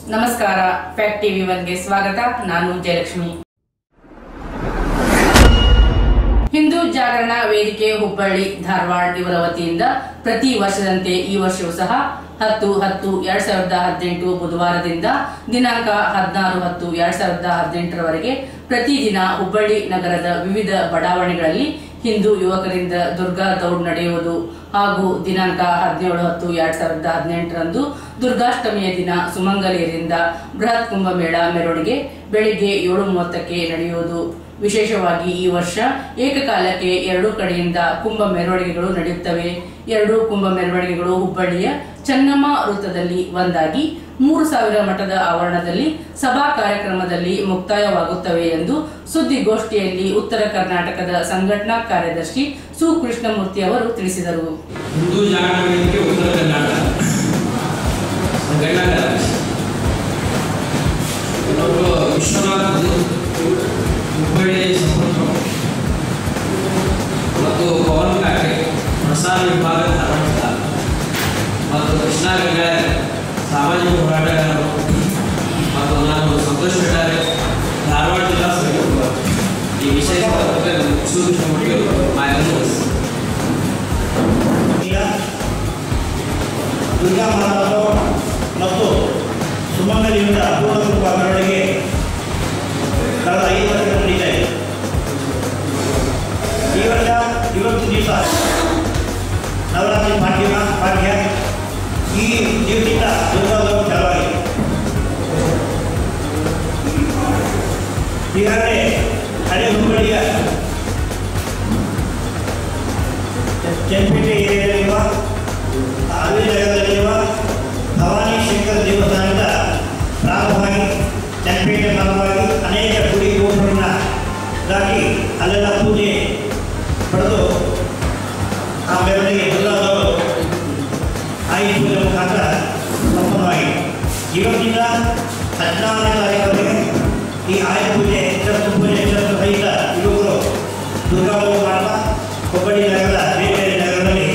ನಮಸ್ಕಾರ fact TV ಒನ್ಗೆ ಸ್ವಾಗತ ನಾನು ಜಯಲಕ್ಷ್ಮಿ ಹಿಂದೂ ಜಾಗರಣ ವೇದಿಕೆ ಹುಬ್ಬಳ್ಳಿ ಧಾರವಾಡ ಇವರ ವತಿಯಿಂದ ಪ್ರತಿ ವರ್ಷದಂತೆ ಈ ವರ್ಷವೂ ಸಹ ಹತ್ತು ಹತ್ತು ಎರಡ್ ಸಾವಿರದ ಹದಿನೆಂಟು ಬುಧವಾರದಿಂದ ದಿನಾಂಕ ಹದಿನಾರು ಹತ್ತು ಎರಡ್ ಸಾವಿರದ ಹದಿನೆಂಟರವರೆಗೆ ಪ್ರತಿದಿನ ಹುಬ್ಬಳ್ಳಿ ನಗರದ ವಿವಿಧ ಬಡಾವಣೆಗಳಲ್ಲಿ ಹಿಂದೂ ಯುವಕರಿಂದ ದುರ್ಗಾ ದೌಡ್ ನಡೆಯುವುದು ಹಾಗೂ ದಿನಾಂಕ ಹದಿನೇಳು ಹತ್ತು ಎರಡ್ ಸಾವಿರದ ಹದಿನೆಂಟರಂದು ದುರ್ಗಾಷ್ಟಮಿಯ ದಿನ ಸುಮಂಗಲಿಯರಿಂದ ಬೃಹತ್ ಕುಂಭಮೇಳ ಮೆರವಣಿಗೆ ಬೆಳಿಗ್ಗೆ ಏಳು ಮೂವತ್ತಕ್ಕೆ ನಡೆಯುವುದು ವಿಶೇಷವಾಗಿ ಈ ವರ್ಷ ಏಕಕಾಲಕ್ಕೆ ಎರಡೂ ಕಡೆಯಿಂದ ಕುಂಭ ಮೆರವಣಿಗೆಗಳು ನಡೆಯುತ್ತವೆ ಎರಡೂ ಕುಂಭ ಮೆರವಣಿಗೆಗಳು ಹುಬ್ಬಳ್ಳಿಯ ಚನ್ನಮ್ಮ ವೃತ್ತದಲ್ಲಿ ಒಂದಾಗಿ ಮೂರು ಸಾವಿರ ಮಠದ ಆವರಣದಲ್ಲಿ ಸಭಾ ಕಾರ್ಯಕ್ರಮದಲ್ಲಿ ಮುಕ್ತಾಯವಾಗುತ್ತವೆ ಎಂದು ಸುದ್ದಿಗೋಷ್ಠಿಯಲ್ಲಿ ಉತ್ತರ ಕರ್ನಾಟಕದ ಸಂಘಟನಾ ಕಾರ್ಯದರ್ಶಿ ಸು ಕೃಷ್ಣಮೂರ್ತಿ ಅವರು ತಿಳಿಸಿದರು ಹಿಂದೂ ಜಾಗರಣ ವೇದಿಕೆ ಉತ್ತರ ಕರ್ನಾಟಕ ಸಂಘಟನಾ ಕಾರ್ಯದರ್ಶಿ ಇನ್ನೊಬ್ಬರು ವಿಶ್ವನಾಥ್ ಹುಬ್ಬಳ್ಳಿ ಸಂಪರ್ಕ ಮತ್ತು ಪವನ್ ಕಾಕೆ ಪ್ರಸಾರ ವಿಭಾಗ ಧಾರವಾಡ ಜಿಲ್ಲಾ ಮತ್ತು ಕೃಷ್ಣ ಗಂಗಾಯ ಸಾಮಾಜಿಕ ಹೋರಾಟಗಾರರು ಮತ್ತು ನಾನು ಸಂತೋಷ್ ಬೆಟ್ಟಾರೆ ಧಾರವಾಡ ಜಿಲ್ಲಾ ಸಮಿತಿ ಈ ವಿಷಯ ಸೂಕ್ಷ್ಮ ಮಾಹಿತಿ ವಹಿಸಿ ಈಗ ದುರ್ಗಾ ಮಾತಾಡು ಮತ್ತು ಸುಮಂಗಲಿಯಿಂದ ಅಪೂರ್ವ ಮೆರವಣಿಗೆ ಕಳೆದ ಐದು ವರ್ಷ ನಡೀತಾ ಇದೆ ಈ ವರ್ಷ ಇವತ್ತು ದಿವಸ ನವರಾತ್ರಿ ಪಾಠ್ಯ ಪಾಠ್ಯ ಈ ದಿವಸದಿಂದ ದುರ್ಗಾದವರು ಚಾಲುವಾಗಿದೆ ಈಗಾಗಲೇ ಹಳೆ ಹುಬ್ಬಳ್ಳಿಯ ಕೆಂಪೇಟೆ ಏರಿಯಾದಲ್ಲಿರುವ ಆವಿರ ನಗರದಲ್ಲಿರುವ ಭವಾನಿ ಶಂಕರ ದೇವಸ್ಥಾನದಿಂದ ಪ್ರಾರಂಭವಾಗಿ ಕೆಂಪೇಟೆ ಮಾರ್ಗವಾಗಿ ಅನೇಕ ಗುಡಿ ಗೋಪುರಗಳನ್ನ ದಾಟಿ ಅಲ್ಲೆಲ್ಲ ಪೂಜೆ ಪಡೆದು ಆ ಮೆರವಣಿಗೆ ದುರ್ಗಾದವರು ಆಯುಧ ಪೂಜೆ ಮುಖಾಂತರ ಸಂಪನ್ನವಾಗಿದೆ ಇವತ್ತಿಂದ ಹದಿನಾರನೇ ತಾರೀಕುವರೆಗೆ ಈ ಆಯುಧ ಪೂಜೆ ಶಸ್ತ್ರ ಪೂಜೆ ಶಸ್ತ್ರ ಸಹಿತ ಯುವಕರು ದುರ್ಗಾದವರು ಮಾಡ್ತಾ ಹುಬ್ಬಳ್ಳಿ ನಗರದ ಬೇರೆ ಬೇರೆ ನಗರದಲ್ಲಿ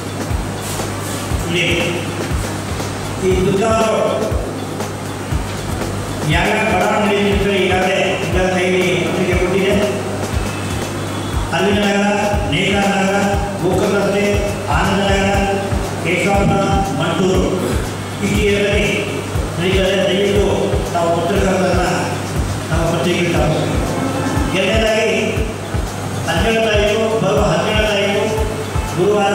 ಇದೆ ಈ ದುರ್ಗಾದವರು ಯಾವ್ಯಾವ ಬಡಾವಣೆ ನಡೆಯುತ್ತಿದ್ರೆ ಈಗಾಗಲೇ ಇದರ ಕೈಲಿ ಪತ್ರಿಕೆ ಕೊಟ್ಟಿದೆ ಅಲ್ಲಿನ ನಗರ ನೇಕಾರ ನಗರ ಗೋಕರ್ ರಸ್ತೆ ಆನಂದ ನಗರ ಕೇಶವಪುರ ಮಂಟೂರು ಈ ಏರಿಯಾದಲ್ಲಿ ನಡೀತದೆ ದಯವಿಟ್ಟು ನಾವು ಪತ್ರಕರ್ತರನ್ನ ನಾವು ಪತ್ರಿಕೆ ತಾವು ಎರಡನೇದಾಗಿ ಹನ್ನೆರಡು ತಾರೀಕು ಬರುವ ಹನ್ನೆರಡು ತಾರೀಕು ಗುರುವಾರ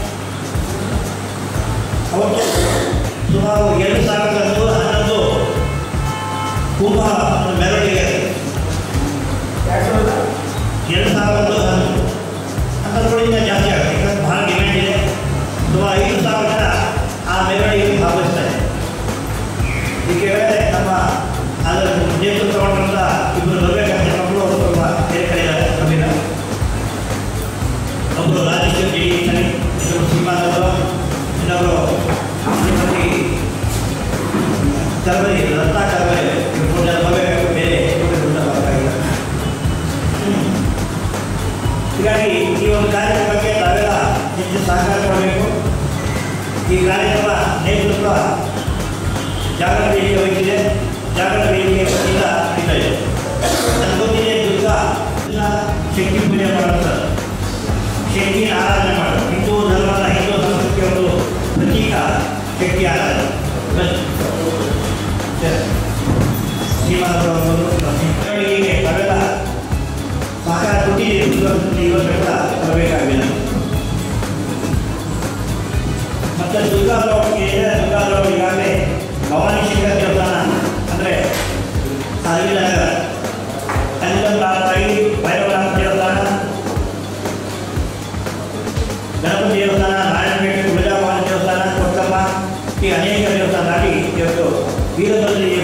ಅವತ್ತು ಸುಮಾರು ಎರಡು ಸಾವಿರದ ನೂರ ಹನ್ನೊಂದು ಕುಂಭ ಮೆರವಣಿಗೆ ಎರಡು ಸಾವಿರದ ಹನ್ನೊಂದು ಹನ್ನೊಂದರಿಂದ ಜಾಸ್ತಿ ಆಗುತ್ತೆ ಯಾಕಂದ್ರೆ ಭಾಳ ಡಿಮ್ಯಾಂಡ್ ಇದೆ ಸುಮಾರು ಐದು ಸಾವಿರ ಜನ ಆ ಮೆರವಣಿಗೆಯಲ್ಲಿ ಭಾಗವಹಿಸ್ತಾರೆ ಈ ಕೇಳಿದ್ರೆ ನಮ್ಮ ಅದರ ನೇತೃತ್ವ ತಗೊಂಡಂಥ ಇಬ್ಬರು ಬರಬೇಕಾದ ಮಕ್ಕಳು ಅವರು ಸ್ವಲ್ಪ ಬೇರೆ ಕಡೆ ಇದ್ದಾರೆ ಕಮ್ಮಿಲ್ಲ ಒಬ್ಬರು ರಾಜೇಶ್ವರ್ ಜಿ ಇರ್ತಾರೆ ಇನ್ನೊಬ್ಬರು ಶ್ರೀಮಾನವರು ಇನ್ನೊಬ್ಬರು ಶ್ರೀಮತಿ ಕರ್ಮರಿ ರತ್ನ ಕರ್ಮರಿ ಮೂರು ಜನ ಬರಬೇಕು ಬೇರೆ ಊಟ ಬರಬೇಕಾಗಿಲ್ಲ ಹೀಗಾಗಿ ಈ ಒಂದು ಕಾರ್ಯಕ್ರಮಕ್ಕೆ ತಾವೆಲ್ಲ ಹೆಚ್ಚು ಸಹಕಾರ ಕೊಡಬೇಕು ಈ ಕಾರ್ಯಕ್ರಮ ನೇತೃತ್ವ ಜಾಗರಣ ವೇದಿಕೆ ವಹಿಸಿದೆ ಜಾಗರಣ ವೇದಿಕೆ ವತಿಯಿಂದ ನಡೀತಾ ಇದೆ ನನ್ನ ಗೊತ್ತಿದೆ ದುರ್ಗಾ ದಿನ ಶಕ್ತಿ ಪೂಜೆ ಮಾಡುವಂಥದ್ದು ಶಕ್ತಿಯ ಆರಾಧನೆ ಮಾಡೋದು ಹಿಂದೂ ಧರ್ಮದ ಹಿಂದೂ ಸಂಸ್ಕೃತಿಯ ಒಂದು ಪ್ರತೀಕ ಶಕ್ತಿ ಆರಾಧನೆ ಬನ್ನಿ. ಸರಿ. ಶ್ರೀಮಂತರವರು ಮೆರವಣಿಗೆಗೆ ತಾವೆಲ್ಲ ಸಹಕಾರ ಕೊಟ್ಟಿದ್ದೀರಿ ಇವತ್ತು ಇವತ್ತೆಲ್ಲ ಬರಬೇಕಾಗಿಲ್ಲ ಮತ್ತು ದುರ್ಗಾದವ್ರಿಗೆ ದುರ್ಗಾದವ್ರು ಈಗಾಗಲೇ ಭವಾನಿ ಶಂಕರ ದೇವಸ್ಥಾನ ಅಂದರೆ ಅಲ್ಲಿನ ಅಲ್ಲಿಂದ ತಾಯಿ ಭೈರವನಾಥ ದೇವಸ್ಥಾನ ಗಣಪತಿ ದೇವಸ್ಥಾನ ನಾರಾಯಣಪೇಟೆ ಗುರುಜಾಭವಾನಿ ದೇವಸ್ಥಾನ ಕೊಟ್ಟಮ್ಮ ಈ ಅನೇಕ ದೇವಸ್ಥಾನ ದಾಟಿ ಇವತ್ತು ವೀರಭದ್ರ